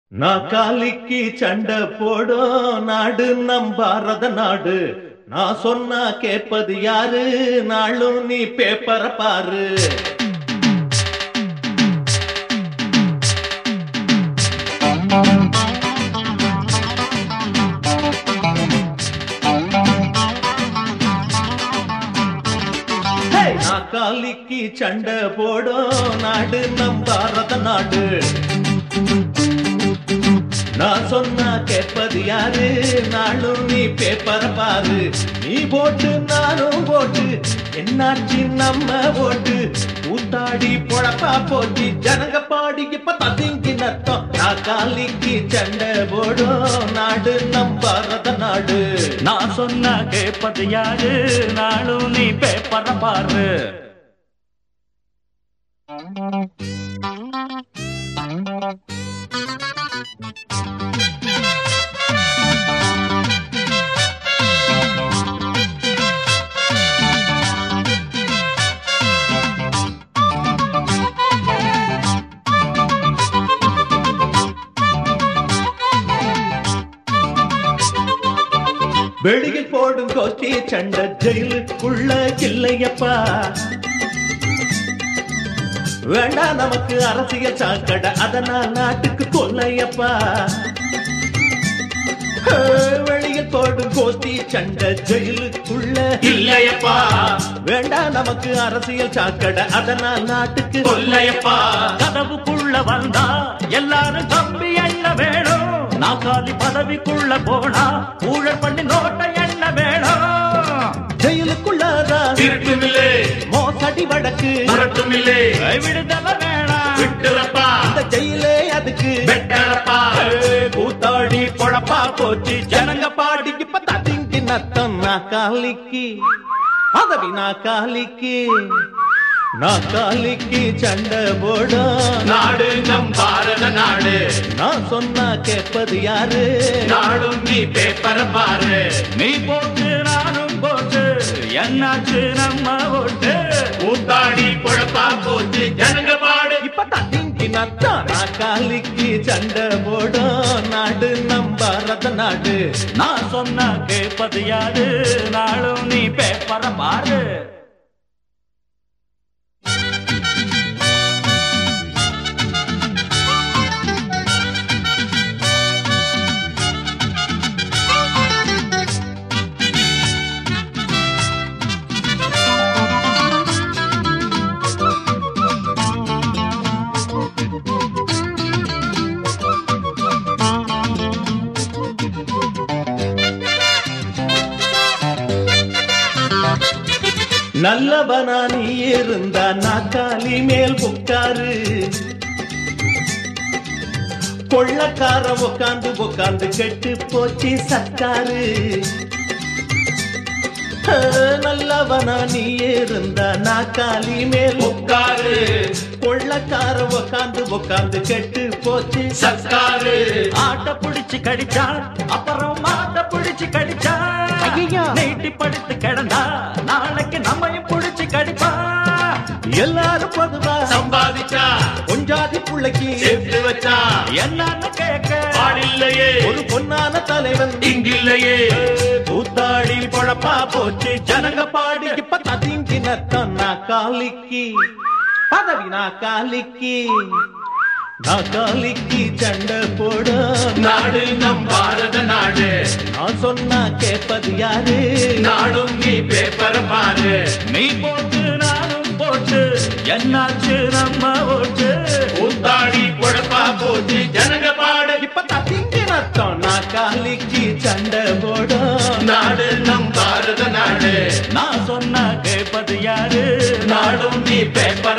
நாக்காலிக்கு சண்டை போடும் நாடு நம் பாரத நாடு நான் சொன்னா கேட்பது யாரு நாளும் நீ பேப்பர பாரு ஹே! நாக்காலிக்கு சண்டை போடும் நாடு நம் பாரத நாடு நான் சொன்னா கேட்பது யாரு நாளும் நீ பேப்பர பாரு நீ போட்டு நானும் போட்டு என்னாச்சு நம்ம ஓட்டு கூத்தாடி பொழப்பா போச்சு ஜனங்க பாடி இப்ப ததிங்கி நத்தம் நான் காலிக்கு சண்டை போடும் நாடு நம் பாரத நாடு நான் சொன்ன கேட்பது யாரு நாளும் நீ பேப்பர பாரு வெளியில் போடும் கோஷ்டி சண்டை ஜெயிலுக்குள்ள இல்லையப்பா வேண்டாம் நமக்கு அரசியல் சாக்கடை அதனால் நாட்டுக்கு கொல்லையப்பா ஹே, வெளியில் போடும் கோஷ்டி சண்டை ஜெயிலுக்குள்ள இல்லையப்பா வேண்டாம் நமக்கு அரசியல் சாக்கடை அதனால் நாட்டுக்கு கொல்லையப்பா கதவுக்குள்ள வந்தா எல்லாரும் கம்பி எண்ண வேணும் நாக்காலி பதவிக்குள்ள போனா ஊழல் பண்ணி நோட்டை எண்ண வேணும் ஜெயிலுக்குள்ளதான் திருட்டுமில்லே மோசடி வழக்கு மரட்டுமில்லே விடுதலை வேணாம் விட்டுறப்பா இந்த ஜெயிலே அதுக்கு வெட்டறப்பா கூத்தாடி பொழப்பா போச்சு ஜனங்க பாடி இப்ப ததிங்கி நத்தம் நாக்காலிக்கு பதவி நாக்காலிக்கு நாக்காலிக்கு சண்டை போடும் நாடு நம் பாரத நாடு நான் சொன்னா கேட்பது யாரு நாடும் நீ பேப்பர பாரு நீ போட்டு நானும் போட்டு என்னாச்சு நம்ம ஓட்டு கூத்தாடி குழப்பா போச்சு ஜனங்க பாடு இப்ப ததிங்கி நத்தம் நாக்காலிக்கு சண்டை போடும் நாடு நம் பாரத நாடு நான் சொன்ன கேட்பது யாரு நாளும் நீ பேப்பர பாரு நல்லவனா நீ இருந்தா நாக்காலி மேல் உட்காரு கொள்ளக்கார உக்காந்து உக்காந்து கெட்டு போச்சு சர்க்காரு ஆ, நல்லவனா நீ இருந்தா நாக்காலி மேல் உட்காரு கொள்ளக்கார உக்காந்து உக்காந்து கெட்டு போச்சு சர்க்காரு ஆட்ட புடிச்சு கடிச்சா அப்புறம் மாட்ட புடிச்சு கடிச்சா ஐயையோ. நீட்டி படுத்து கிடந்தா நாளைக்கு நம்மையும் புடிச்சு கடிப்பா எல்லாரும் பொதுவா சம்பாதிச்சா கொஞ்சாதி புள்ளைக்கு சேர்த்து வச்சா என்னன்னு கேட்க பாடில்லையே ஒரு பொன்னான தலைவன் இங்கில்லையே கூத்தாடி பொழப்பா போச்சு ஜனங்க பாடி இப்ப ததிங்கி நத்தம் நாக்காலிக்கு பதவி நாக்காலிக்கு நாக்காலிக்கு சண்டை போட நாடு நம் பாரத நாடு நான் சொன்னா கேட்பது யாரு நாடும் நீ பேப்பர் பாரு நீ போட்டு நானும் போட்டு என்னாச்சு நம்ம ஓட்டு ஊத்தாடி குழப்பா போச்சு ஜனங்க பாடு இப்ப ததிங்கி நத்தம் நாக்காலிக்கு சண்டை போட நாடு நம் பாரத நாடு நான் சொன்ன கேட்பது யாரு நாடும் நீ பேப்பர்